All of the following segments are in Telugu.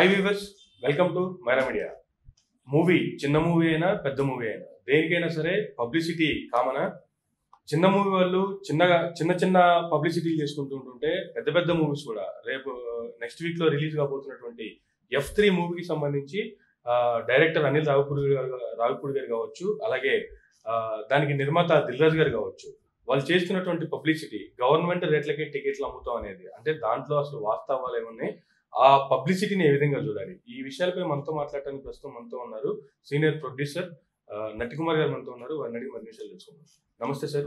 Hi viewers welcome to Myra media movie చిన్న మూవీ అయినా పెద్ద మూవీ అయినా దేనికైనా సరే పబ్లిసిటీ కామనా చిన్న మూవీ వాళ్ళు చిన్నగా చిన్న చిన్న పబ్లిసిటీ చేసుకుంటూ ఉంటుంటే పెద్ద పెద్ద మూవీస్ కూడా రేపు నెక్స్ట్ వీక్ లో రిలీజ్ కాబోతున్నటువంటి ఎఫ్ త్రీ మూవీకి సంబంధించి డైరెక్టర్ అనిల్ రావిపూడి గారు రావిపూడి గారు కావచ్చు అలాగే ఆ, దానికి నిర్మాత దిల్రాజ్ గారు కావచ్చు వాళ్ళు చేస్తున్నటువంటి పబ్లిసిటీ గవర్నమెంట్ రేట్లకే టికెట్లు అమ్ముతాం అనేది అంటే దాంట్లో అసలు వాస్తవాలు ఏమున్నాయి ఆ పబ్లిసిటీని ఏ విధంగా చూడాలి ఈ విషయాలపై మనతో మాట్లాడటానికి ప్రస్తుతం మనతో ఉన్నారు సీనియర్ ప్రొడ్యూసర్ ఆ, నటికుమార్ గారు మనతో ఉన్నారు వారిని అడిగి మరి విషయాలు తెలుసుకుందాం నమస్తే సార్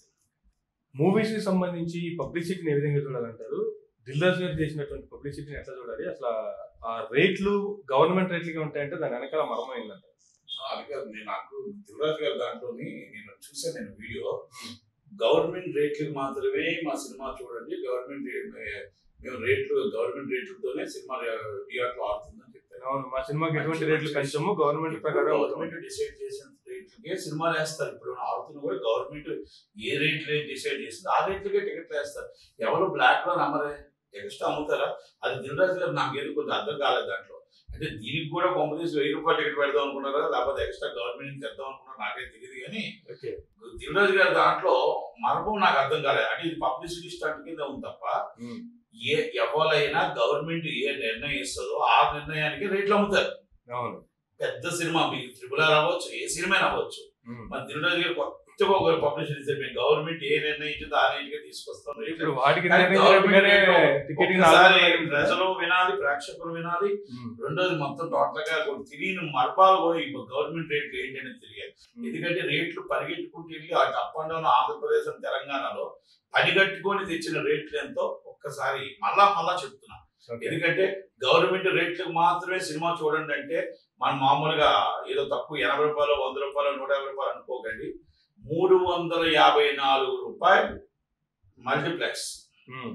మూవీస్ కి సంబంధించి ఈ పబ్లిసిటీని ఏ విధంగా చూడాలంటారు దిల్రాజ్ గారు చేసినటువంటి పబ్లిసిటీని ఎట్లా చూడాలి అసలు ఆ రేట్లు గవర్నమెంట్ రేట్లుగా ఉంటాయంటే దాని వెనకాల మర్మం ఏంటంట అది కాదు నేను నాకు దివరాజ్ గారి దాంట్లోని నేను చూసాను నేను వీడియో గవర్నమెంట్ రేట్లకు మాత్రమే మా సినిమా చూడండి గవర్నమెంట్ రే- మేము రేట్లు గవర్నమెంట్ రేట్లతోనే సినిమా థియేటర్ ఆడుతుందని చెప్పారు అవును మా సినిమాకి ఎటువంటి రేట్లు పెంచాము గవర్నమెంట్ ప్రకారం గవర్నమెంట్ డిసైడ్ చేసిన రేట్లకే సినిమాలు వేస్తారు ఇప్పుడు ఆడుతున్న కూడా గవర్నమెంట్ ఏ రేట్లు డిసైడ్ చేసింది ఆ రేట్లకే టికెట్లు వేస్తారు ఎవరు బ్లాక్ లో నమ్మరే ఎక్స్ట్రా అమ్ముతారా అది దిల్రాజు గారు నాకు ఏది కొంచెం అర్థం కాలేదు దాంట్లో అంటే దీనికి కూడా కొంపదీసి వెయ్యి రూపాయలు టికెట్ పెడదాం అనుకున్నారా లేకపోతే ఎక్స్ట్రా గవర్నమెంట్ నుంచి తెద్దాం అనుకున్నారా నాకే తెలియదు కానీ ఓకే దిల్రాజు గారి దాంట్లో మర్మం నాకు అర్థం కాలేదు అంటే ఇది పబ్లిసిటీ స్టంట్ కింద ఉంది తప్ప ఉమ్, ఏ ఎవరైనా గవర్నమెంట్ ఏ నిర్ణయం ఇస్తుందో ఆ నిర్ణయానికి రేట్లు అమ్ముతారు అవును పెద్ద సినిమా మీకు త్రిపుల అవ్వచ్చు ఏ సినిమా అవ్వచ్చు ఉమ్. మన దిల్రాజు గారు కొత్తగా ఒక పబ్లిసిటీ ఇస్తారు మేము గవర్నమెంట్ ఏ నిర్ణయించిందో ఆ రేటుగా తీసుకొస్తాం ఇప్పుడు వాటికి కానీ నిర్ణయించినట్టుగానే గవర్నమెంట్ టికెట్ ఒక్కసారి ప్రజలు వినాలి ప్రేక్షకులు వినాలి ఉమ్, రెండోది మొత్తం టోటల్ గా కూడా తెలియని మర్పాలు కూడా ఈ గవర్నమెంట్ రేట్లు ఏంటి అనేది తెలియాలి ఉమ్. ఎందుకంటే రేట్లు పరిగెట్టుకుంటూ వెళ్ళి అటు up and down Andhra Pradesh and తెలంగాణలో పనిగట్టుకొని తెచ్చిన రేట్లు ఎంతో ఒక్కసారి మళ్ళా మళ్ళా చెప్తున్నా ఓకే. ఎందుకంటే గవర్నమెంట్ రేట్లకు మాత్రమే సినిమా చూడండి అంటే మనం మామూలుగా ఏదో తక్కువ ఎనభై రూపాయలు వంద రూపాయలు నూట యాభై రూపాయలు అనుకోకండి మూడు వందల యాభై నాలుగు రూపాయలు మల్టీప్లెక్స్ ఉమ్,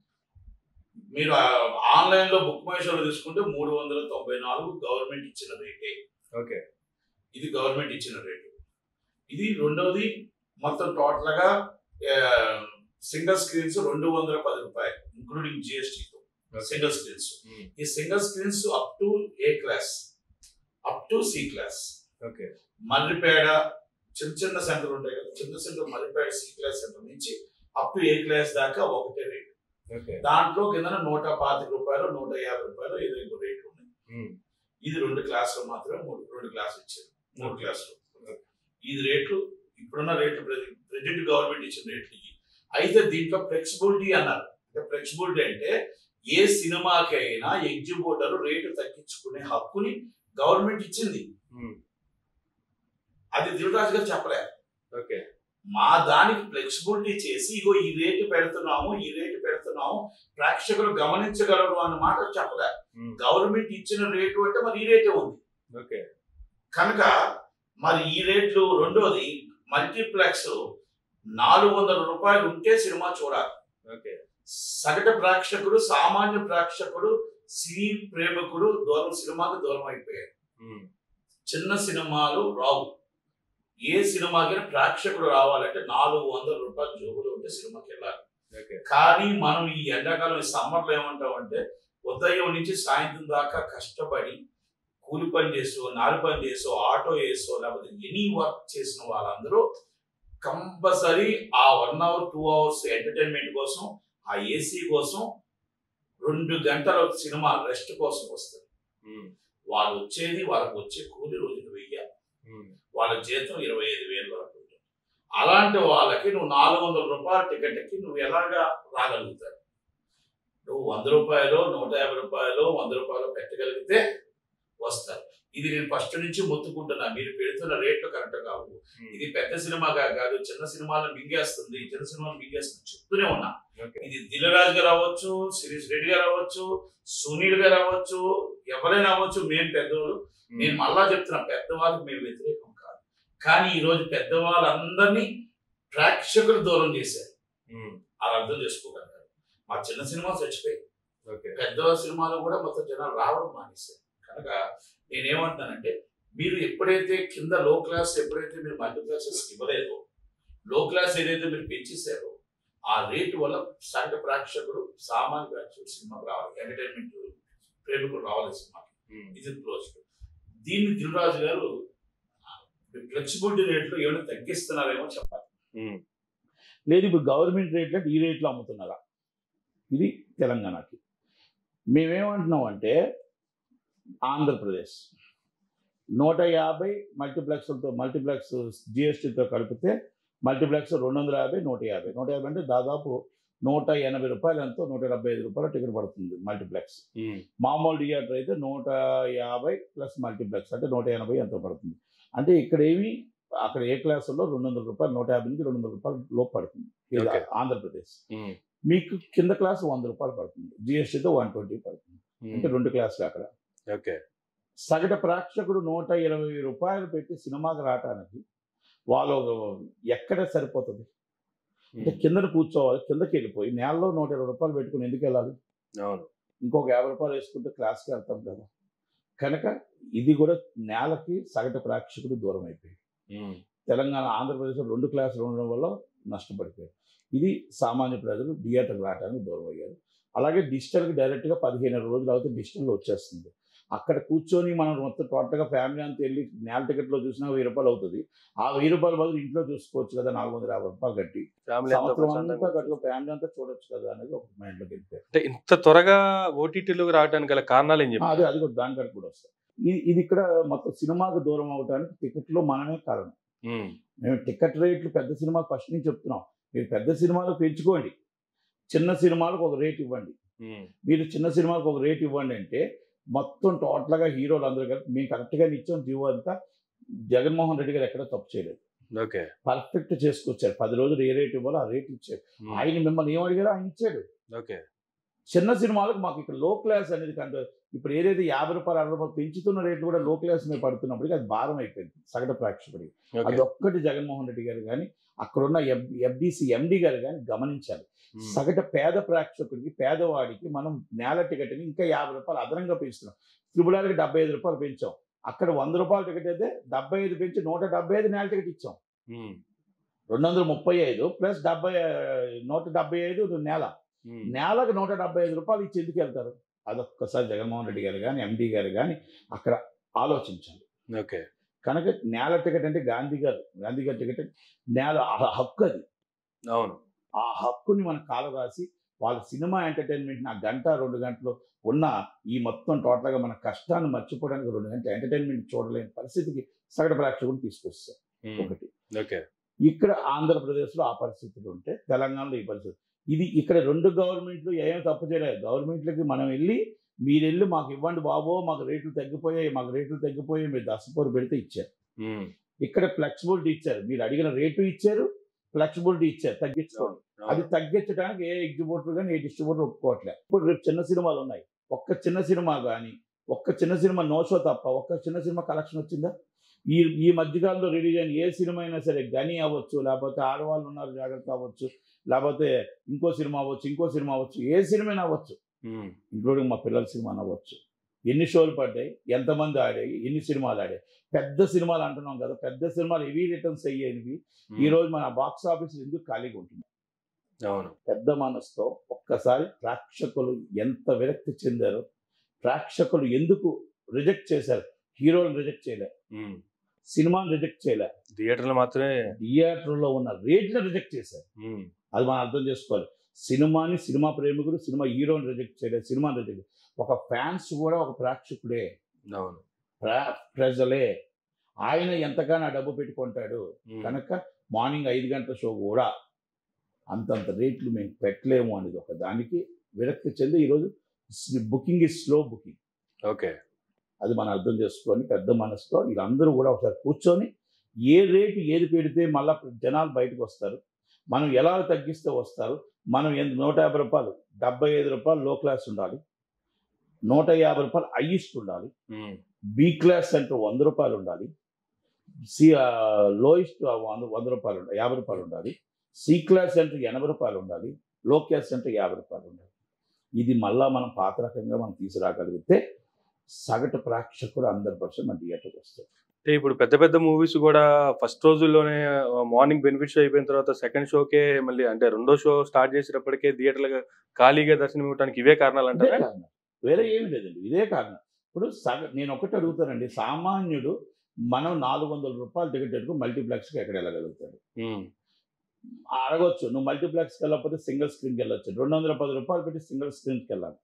మీరు ఆన్లైన్ లో బుక్ మై షోలో తీసుకుంటే మూడు వందల తొంభై నాలుగు గవర్నమెంట్ ఇచ్చిన రేటే ఓకే ఇది గవర్నమెంట్ ఇచ్చిన రేటు ఇది రెండవది మొత్తం టోటల్ గా సింగిల్ స్క్రీన్స్ రెండు వందల పది రూపాయలు ఇంక్లూడింగ్ జిఎస్టీతో ఓకే. సింగిల్ స్క్రీన్స్ ఉమ్, ఈ single screens up to A class up to C class okay Marripeda చిన్న చిన్న సెంటర్ ఉంటాయి కదా చిన్న centre Marripeda C class centre నుంచి అప్ టు ఏ క్లాస్ దాకా ఒకటే రేట్ ఓకే దాంట్లో కింద నూట పాతిక రూపాయలు నూట యాభై రూపాయలు ఏదో ఇంకో రేట్ ఉన్నాయి ఉమ్, ఇది రెండు క్లాసులు మాత్రమే మూడు రెండు క్లాసులు ఇచ్చారు మూడు క్లాసులు ఇది రేట్లు ఇప్పుడున్న రేట్లు ప్రెజెంట్ గవర్నమెంట్ ఇచ్చిన రేట్లు ఇవి అయితే దీంట్లో ఫ్లెక్సిబిలిటీ అన్నారు అంటే ఫ్లెక్సిబిలిటీ అంటే ఏ సినిమాకి అయినా ఎగ్జిబిటర్ రేటు తగ్గించుకునే హక్కుని గవర్నమెంట్ ఇచ్చింది ఉమ్, అది దిల్రాజు గారు చెప్పలే ఓకే మా దానికి ఫ్లెక్సిబిలిటీ చేసి ఇగో ఈ రేటు పెడుతున్నాము ఈ రేటు పెడుతున్నాము ప్రేక్షకులు గమనించగలరు అన్న మాట చెప్పలే ఉమ్, గవర్నమెంట్ ఇచ్చిన రేటు అంటే మరి ఈ రేటే ఉంది ఓకే కనుక మరి ఈ రేట్లు రెండోది మల్టీప్లెక్స్ నాలుగు వందల రూపాయలు ఉంటే సినిమా చూడాలి ఓకే సగటు ప్రేక్షకుడు సామాన్య ప్రేక్షకుడు సినీ ప్రేమికుడు దూరం సినిమాకి దూరం అయిపోయారు ఉమ్, చిన్న సినిమాలు రావు ఏ సినిమాకి ప్రేక్షకుడు రావాలంటే నాలుగు వందల రూపాయలు జోబులు ఉంటే సినిమాకి వెళ్ళాలి ఓకే కానీ మనం ఈ ఎండాకాలం ఈ సమ్మర్లో ఏమంటామంటే ఉదయం నుంచి సాయంత్రం దాకా కష్టపడి కూలి పని చేసో నాలు పని చేసో ఆటో వేసో లేకపోతే ఎనీ వర్క్ చేసిన వాళ్ళందరూ కంపల్సరీ ఆ one hour two hours entertainment కోసం ఆ ఏసీ కోసం రెండు గంటల సినిమా రెస్ట్ కోసం వస్తారు ఉమ్, వాళ్ళు వచ్చేది వాళ్ళకి వచ్చే కూలి రోజులు వెయ్యి ఉమ్, వాళ్ళ జీతం ఇరవై ఐదు వేలు వరకు ఉంటుంది అలాంటి వాళ్ళకి నువ్వు నాలుగు వందల రూపాయల టికెట్కి నువ్వు ఎలాగా రాగలుగుతావు నువ్వు వంద రూపాయలు నూట యాభై రూపాయలు వంద రూపాయలు పెట్టగలిగితే వస్తారు ఇది నేను ఫస్ట్ నుంచి మొత్తుకుంటున్నా మీరు పెడుతున్న రేట్లు కరెక్ట్ కావు ఉమ్, ఇది పెద్ద సినిమాగా కాదు చిన్న సినిమాలను మింగేస్తుంది చిన్న సినిమాలు మింగేస్తుంది చెప్తూనే ఉన్నా ఓకే ఇది దిలరాజ్ గారు అవ్వచ్చు శిరీష్ రెడ్డి గారు అవ్వచ్చు సునీల్ గారు అవ్వచ్చు ఎవరైనా అవ్వచ్చు మేము పెద్దవాళ్ళు ఉమ్, నేను మళ్ళా చెప్తున్నా పెద్దవాళ్ళకి మేము వ్యతిరేకం కాదు కానీ ఈ రోజు పెద్దవాళ్ళందరినీ ప్రేక్షకులు దూరం చేశారు ఉమ్, అలా అర్థం చేసుకోగలిగారు మా చిన్న సినిమా చచ్చిపోయి ఓకే పెద్ద సినిమాలు కూడా మొత్తం జనాలు రావడం మానేశారు కనుక నేనేమంటున్నానంటే మీరు ఎప్పుడైతే కింద లో క్లాస్ ఎప్పుడైతే మీరు మల్టీ క్లాసెస్ ఇవ్వలేదో లో క్లాస్ ఏదైతే మీరు పెంచేశారో ఆ రేటు వల్ల సగటు ప్రేక్షకుడు సామాన్య ప్రేక్షకుడు సినిమాకి రావాలి ఎంటర్టైన్మెంట్ ప్రేమికులు రావాలి సినిమా ఉమ్. ఇది క్లోజ్ దీన్ని దిల్రాజు గారు ఫ్లెక్సిబిలిటీ రేట్లు ఏమైనా తగ్గిస్తున్నారేమో చెప్పాలి ఉమ్. లేదు ఇప్పుడు గవర్నమెంట్ రేట్లు అంటే ఈ రేట్లో అమ్ముతున్నారా ఇది తెలంగాణకి మేమేమంటున్నాం అంటే ఆంధ్రప్రదేశ్ నూట యాభై మల్టీప్లెక్స్లతో మల్టీప్లెక్స్ జిఎస్టీతో కలిపితే మల్టీప్లెక్స్ రెండు వందల యాభై నూట యాభై నూట యాభై అంటే దాదాపు నూట ఎనభై రూపాయలు ఎంతో నూట డెబ్బై ఐదు రూపాయలు టికెట్ పడుతుంది మల్టీప్లెక్స్ ఉమ్. మామూలు థియేటర్ అయితే నూట యాభై ప్లస్ మల్టీప్లెక్స్ అంటే నూట ఎనభై ఎంతో పడుతుంది అంటే ఇక్కడ ఏమి అక్కడ ఏ క్లాసుల్లో రెండు వందల రూపాయలు నూట యాభై నుంచి రెండు వందల రూపాయలు లోపు పడుతుంది ఇది Okay. ఆంధ్రప్రదేశ్ ఉమ్. మీకు కింద క్లాస్ వంద రూపాయలు పడుతుంది జిఎస్టీతో వన్ ట్వంటీ పడుతుంది అంటే ఉమ్. రెండు క్లాసులు అక్కడ ఓకే సగటు ప్రేక్షకుడు నూట ఇరవై రూపాయలు పెట్టి సినిమాకి రావటానికి వాళ్ళు ఎక్కడ సరిపోతుంది అంటే ఉమ్. కిందన కూర్చోవాలి కిందకి వెళ్ళిపోయి నేలలో నూట ఇరవై రూపాయలు పెట్టుకుని ఎందుకు వెళ్ళాలి అవును ఇంకొక యాభై రూపాయలు వేసుకుంటే క్లాస్కి వెళ్తాం కదా కనుక ఇది కూడా నేలకి సగటు ప్రేక్షకుడు దూరం అయిపోయింది ఉమ్. తెలంగాణ ఆంధ్రప్రదేశ్లో రెండు క్లాసులు ఉండడం వల్ల నష్టపడిపోయారు ఇది సామాన్య ప్రజలు థియేటర్కి రావడానికి దూరం అయ్యారు అలాగే డిజిటల్కి డైరెక్ట్గా పదిహేను రోజులు అవుతే డిజిటల్లో వచ్చేస్తుంది అక్కడ కూర్చొని మనం మొత్తం టోటల్గా ఫ్యామిలీ అంతా వెళ్ళి నేల టికెట్లో చూసినా వెయ్యి రూపాయలు అవుతుంది ఆ వెయ్యి రూపాయల బదులు ఇంట్లో చూసుకోవచ్చు కదా నాలుగు వందల యాభై రూపాయలు కట్టి ఫ్యామిలీ అంతా సంవత్సరం ప్రశాంతంగా అంతా కట్టుకో ఫ్యామిలీ అంతా చూడొచ్చు కదా అనేది ఒక మైండ్లోకి వెళ్ళిపోయారు అంటే ఇంత త్వరగా ఓటీటీలోకి రావడానికి గల కారణాలు ఏం ఆ, చెప్పారు అదే అది కూడా దాని కాడికి కూడా వస్తాయి ఇది ఇది ఇక్కడ మొత్తం సినిమాకు దూరం అవడానికి టికెట్లో మనమే కారణం ఉమ్. మేము టికెట్ రేట్లు పెద్ద సినిమాకు ఫస్ట్ నుంచి చెప్తున్నాం మీరు పెద్ద సినిమాలు పెంచుకోండి చిన్న సినిమాలకు ఒక రేట్ ఇవ్వండి ఉమ్. మీరు చిన్న సినిమాకు ఒక రేట్ ఇవ్వండి అంటే మొత్తం టోటల్గా హీరోలు అందరూ కలిపి మేము కరెక్ట్గా ఇచ్చాం జీవో అంతా జగన్మోహన్ రెడ్డి గారు ఎక్కడ తప్పు చేయలేదు ఓకే పర్ఫెక్ట్ చేసుకొచ్చారు పది రోజులు ఏ రేట్ ఇవ్వాలో ఆ రేట్ ఇచ్చారు ఉమ్. ఆయన మిమ్మల్ని ఏం అడిగారో ఆయన ఇచ్చాడు ఓకే చిన్న సినిమాలకు మాకు ఇక్కడ లో క్లాస్ అనేది కంటే ఇప్పుడు ఏదైతే యాభై రూపాయలు అరవై రూపాయలు పెంచుతున్న రేట్లు కూడా లో క్లాస్ మీద పడుతున్నప్పటికీ అది భారం అయిపోయింది సగటు ప్రేక్షకుడికి ఓకే అది ఒక్కటి జగన్మోహన్ రెడ్డి గారు కానీ అక్కడున్న ఎఫ్ ఎఫ్డిసి ఎండి గారు కానీ గమనించాలి ఉమ్. సగటు పేద ప్రేక్షకుడికి పేదవాడికి మనం నేల టికెట్ని ఇంకా యాభై రూపాయలు అదనంగా పెంచుతున్నాం త్రిబుల్ ఆర్కి డెబ్బై ఐదు రూపాయలు పెంచాం అక్కడ వంద రూపాయల టికెట్ అయితే డెబ్బై ఐదు పెంచి నూట డెబ్బై ఐదు నేల టికెట్ ఇచ్చాం ఉమ్. రెండు వందల ముప్పై ఐదు ప్లస్ డెబ్బై నూట డెబ్బై ఐదు నేల ఉమ్. నేలకు నూట డెబ్బై ఐదు రూపాయలు ఇచ్చి ఎందుకు వెళ్తారు అదొక్కసారి జగన్మోహన్ రెడ్డి గారు కానీ ఎండి గారు కానీ అక్కడ ఆలోచించాలి ఓకే కనుక నేల టికెట్ అంటే గాంధీ గారు గాంధీ గారి టికెట్ నేల ఆ హక్కు అది అవును ఆ హక్కుని మన కాలు రాసి వాళ్ళ సినిమా ఎంటర్టైన్మెంట్ ఆ గంట రెండు గంటలు ఉన్న ఈ మొత్తం టోటల్గా మన కష్టాన్ని మర్చిపోవడానికి రెండు గంటలు ఎంటర్టైన్మెంట్ చూడలేని పరిస్థితికి సగటు ప్రేక్షకుని తీసుకొస్తారు ఉమ్. ఒకటి ఓకే ఇక్కడ ఆంధ్రప్రదేశ్లో ఆ పరిస్థితులు ఉంటే తెలంగాణలో ఈ పరిస్థితి ఇది ఇక్కడ రెండు గవర్నమెంట్లు ఏం తప్పు చేయలేదు గవర్నమెంట్లకి మనం వెళ్ళి మీరు వెళ్ళి మాకు ఇవ్వండి బాబో మాకు రేట్లు తగ్గిపోయాయి మాకు రేట్లు తగ్గిపోయాయి మీరు దశపోరు పెడితే ఇచ్చారు ఉమ్. ఇక్కడ ఫ్లెక్సిబిలిటీ ఇచ్చారు మీరు అడిగిన రేటు ఇచ్చారు ఫ్లెక్సిబిలిటీ ఇచ్చారు తగ్గించుకోండి అది అవును. తగ్గించడానికి ఏ ఎగ్జిబ్యూటర్ కానీ ఏ డిస్ట్రిబ్యూటర్ ఒప్పుకోవట్లేదు ఇప్పుడు రేపు చిన్న సినిమాలు ఉన్నాయి ఒక్క చిన్న సినిమా కానీ ఒక్క చిన్న సినిమా నో షో తప్ప ఒక్క చిన్న సినిమా కలెక్షన్ వచ్చిందా ఈ ఈ మధ్యకాలంలో రిలీజ్ అయిన ఏ సినిమా అయినా సరే గని అవ్వచ్చు లేకపోతే ఆడవాళ్ళు ఉన్నారు జాగ్రత్త అవ్వచ్చు లేకపోతే ఇంకో సినిమా అవ్వచ్చు ఇంకో సినిమా అవ్వచ్చు ఏ సినిమా అయినా అవ్వచ్చు ఉమ్. ఇంక్లూడింగ్ మా పిల్లల సినిమా అవ్వచ్చు ఎన్ని షోలు పడ్డాయి ఎంతమంది ఆడాయి ఎన్ని సినిమాలు ఆడాయి పెద్ద సినిమాలు అంటున్నాం కదా పెద్ద సినిమాలు హెవీ రిటర్న్స్ అయ్యేవి ఉమ్. ఈ రోజు మన బాక్స్ ఆఫీస్ ఎందుకు ఖాళీగా ఉంటుంది అవును పెద్ద మనసుతో ఒక్కసారి ప్రేక్షకులు ఎంత విరక్తి చెందారో ప్రేక్షకులు ఎందుకు రిజెక్ట్ చేశారు హీరోని రిజెక్ట్ చేయలే ఉమ్. సినిమాని రిజెక్ట్ చేయలే థియేటర్లో మాత్రమే థియేటర్లో ఉన్న రేట్ని రిజెక్ట్ చేశారు ఉమ్. అది మనం అర్థం చేసుకోవాలి సినిమాని సినిమా ప్రేమికుడు సినిమా హీరోని రిజెక్ట్ చేయలేదు సినిమాని రిజెక్ట్ ఒక ఫ్యాన్స్ కూడా ఒక ప్రేక్షకుడే అవును ప్ర- ప్రజలే ఆయన ఎంతగానో డబ్బు పెట్టుకుంటాడు ఉమ్. కనుక మార్నింగ్ ఐదు గంటల షో కూడా అంతంత రేట్లు మేము పెట్టలేము అనేది ఒక దానికి విరక్తి చెంది ఈరోజు booking is slow booking okay అది మనం అర్థం చేసుకొని పెద్ద మనసుతో వీళ్ళందరూ కూడా ఒకసారి కూర్చొని ఏ రేటు ఏది పెడితే మళ్ళీ జనాలు బయటకు వస్తారు మనం ఎలా తగ్గిస్తే వస్తారు మనం ఎంత నూట యాభై రూపాయలు డెబ్బై ఐదు రూపాయలు లో క్లాస్ ఉండాలి నూట యాభై రూపాయలు హైయెస్ట్ ఉండాలి ఉమ్. బి క్లాస్ సెంటర్ వంద రూపాయలు ఉండాలి సి లోయెస్ట్ వంద వంద రూపాయలు ఉండాలి యాభై రూపాయలు ఉండాలి సి క్లాస్ సెంటర్ ఎనభై రూపాయలు ఉండాలి లో క్లాస్ సెంటర్ యాభై రూపాయలు ఉండాలి ఇది మళ్ళా మనం పాత రకంగా మనం తీసుకురాగలిగితే సగటు ప్రేక్షకుడు హండ్రెడ్ పర్సెంట్ మన థియేటర్కి వస్తారు అంటే ఇప్పుడు పెద్ద పెద్ద మూవీస్ కూడా ఫస్ట్ రోజుల్లోనే మార్నింగ్ బెనిఫిట్ షో అయిపోయిన తర్వాత సెకండ్ షోకే మళ్ళీ అంటే రెండో షో స్టార్ట్ చేసేటప్పటికే థియేటర్లుగా ఖాళీగా దర్శనం ఇవ్వడానికి ఇవే కారణాలు అదే అంటారా కారణం వేరే ఏమీ లేదండి ఇదే కారణం ఇప్పుడు సగ నేను ఒకటి అడుగుతానండి సామాన్యుడు మనం నాలుగు వందల రూపాయలు టికెట్ పెట్టుకుని మల్టీప్లెక్స్కి ఎక్కడ వెళ్ళగలుగుతాడు ఉమ్, అడగొచ్చు నువ్వు మల్టీప్లెక్స్కి వెళ్ళకపోతే సింగిల్ స్క్రీన్కి వెళ్ళొచ్చు రెండు వందల పది రూపాయలు పెట్టి సింగిల్ స్క్రీన్కి వెళ్ళాలి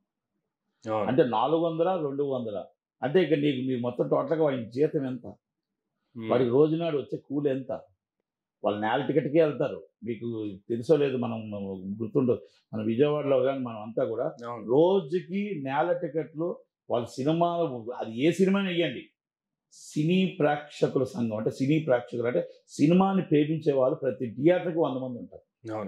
అవును. అంటే నాలుగు వందల రెండు వందల అంటే ఇక నీకు మీ మొత్తం టోటల్గా వాడి జీతం ఎంత ఉమ్, వాడికి రోజునాడు వచ్చే కూలి ఎంత వాళ్ళు నేల టికెట్కే వెళ్తారు మీకు తెలుసో లేదు మనం గుర్తుండదు మన విజయవాడలో కానీ మనం అంతా కూడా అవును. రోజుకి నేల టికెట్లు వాళ్ళ సినిమా అది ఏ సినిమాని వేయండి సినీ ప్రేక్షకుల సంఘం అంటే సినీ ప్రేక్షకులు అంటే సినిమాని ప్రేమించే వాళ్ళు ప్రతి థియేటర్కి వంద మంది ఉంటారు అవును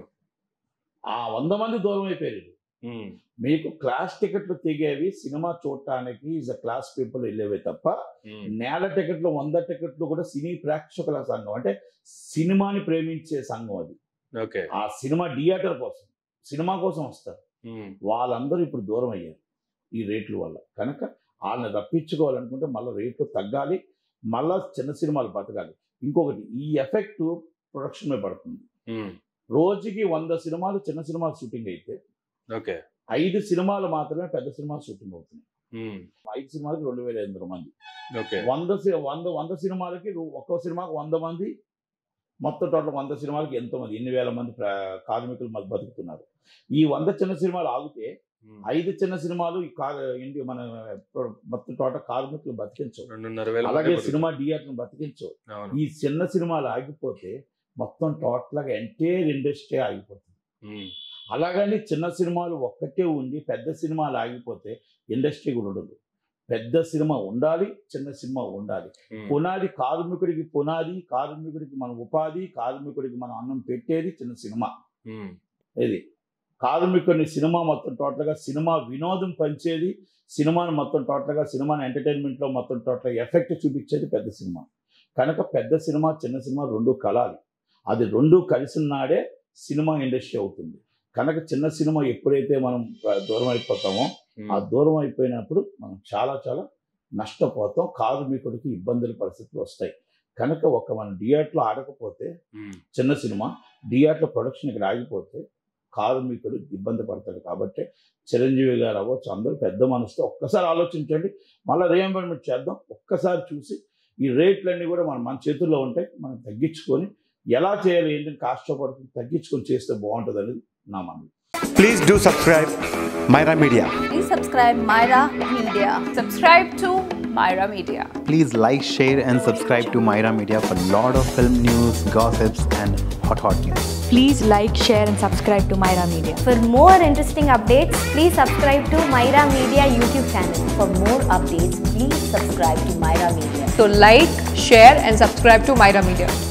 ఆ వంద మంది దూరం అయిపోయారు ఉమ్, మీకు క్లాస్ టికెట్లు తెగేవి సినిమా చూడటానికి ఇస్ అ క్లాస్ పీపుల్ వెళ్ళేవే తప్ప ఉమ్, నేల టికెట్లు వంద టికెట్లు కూడా సినీ ప్రేక్షకుల సంఘం అంటే సినిమాని ప్రేమించే సంఘం అది ఓకే ఆ సినిమా థియేటర్ కోసం సినిమా కోసం వస్తారు ఉమ్, వాళ్ళందరూ ఇప్పుడు దూరం అయ్యారు ఈ రేట్ల వల్ల కనుక వాళ్ళని రప్పించుకోవాలనుకుంటే మళ్ళీ రేట్లు తగ్గాలి మళ్ళా చిన్న సినిమాలు బతకాలి ఇంకొకటి ఈ ఎఫెక్ట్ ప్రొడక్షన్ మీద పడుతుంది ఉమ్, రోజుకి వంద సినిమాలు చిన్న సినిమాలు షూటింగ్ అయితే ఓకే ఐదు సినిమాలు మాత్రమే పెద్ద సినిమాలు షూటింగ్ అవుతున్నాయి ఉమ్, ఐదు సినిమాలకి రెండు వేల ఐదు వందల మంది ఓకే వంద సి- వంద వంద సినిమాలకి రు- ఒక్కో సినిమాకి వంద మంది మొత్తం టోటల్ వంద సినిమాలకి ఎంతో మంది ఎన్ని వేల మంది ప్ర- కార్మికులు మధ్య బతుకుతున్నారు ఈ వంద చిన్న సినిమాలు ఆగితే ఉమ్, ఐదు చిన్న సినిమాలు ఈ కార్ ఏంటి మన మొత్తం టోటల్ కార్మికులు బతికించవు రెండున్నర వేల అలాగే మంది సినిమా థియేటర్ని బతికించవు అవును ఈ చిన్న సినిమాలు ఆగిపోతే మొత్తం టోటల్గా ఎంటైర్ ఇండస్ట్రీ ఆగిపోతుంది ఉమ్, అలాగని చిన్న సినిమాలు ఒక్కటే ఉండి పెద్ద సినిమాలు ఆగిపోతే ఇండస్ట్రీ కూడా ఉండదు పెద్ద సినిమా ఉండాలి చిన్న సినిమా ఉండాలి ఉమ్, పునాది కార్మికుడికి పునాది కార్మికుడికి మన ఉపాధి కార్మికుడికి మనం అన్నం పెట్టేది చిన్న సినిమా ఉమ్, ఇది కార్మికుడిని సినిమా మొత్తం టోటల్గా సినిమా వినోదం పంచేది సినిమాను మొత్తం టోటల్గా సినిమాని ఎంటర్టైన్మెంట్లో మొత్తం టోటల్గా ఎఫెక్ట్ చూపించేది పెద్ద సినిమా కనుక పెద్ద సినిమా చిన్న సినిమా రెండు కలాలి అది రెండు కలిసిన నాడే సినిమా ఇండస్ట్రీ అవుతుంది కనుక చిన్న సినిమా ఎప్పుడైతే మనం ఆ, దూరం అయిపోతామో ఉమ్, ఆ దూరం అయిపోయినప్పుడు మనం చాలా చాలా నష్టపోతాం కార్మికుడికి ఇబ్బందుల పరిస్థితులు వస్తాయి కనుక ఒక మనం థియేటర్లో ఆడకపోతే ఉమ్, చిన్న సినిమా థియేటర్ ప్రొడక్షన్ ఇక్కడ ఆగిపోతే కార్మికుడు ఇబ్బంది పడతాడు కాబట్టి చిరంజీవి గారు అవ్వచ్చు అందరూ పెద్ద మనసుతో ఒక్కసారి ఆలోచించండి మళ్ళీ రీఎంబర్మెంట్ చేద్దాం ఒక్కసారి చూసి ఈ రేట్లన్నీ కూడా మనం మన చేతుల్లో ఉంటాయి మనం తగ్గించుకొని ఎలా చేయాలి ఏంటంటే కష్టపడుతుంది తగ్గించుకొని చేస్తే బాగుంటుంది అనేది నా మనవి Please do subscribe Myra Media. Please subscribe Myra Media. Subscribe to Myra Media. Please like, share, and subscribe to Myra Media for lot of film news, gossips, and hot hot news. Please like, share, and subscribe to Myra Media. For more interesting updates, please subscribe to Myra Media YouTube channel. For more updates, please subscribe to Myra Media. So like, share and subscribe to Myra Media.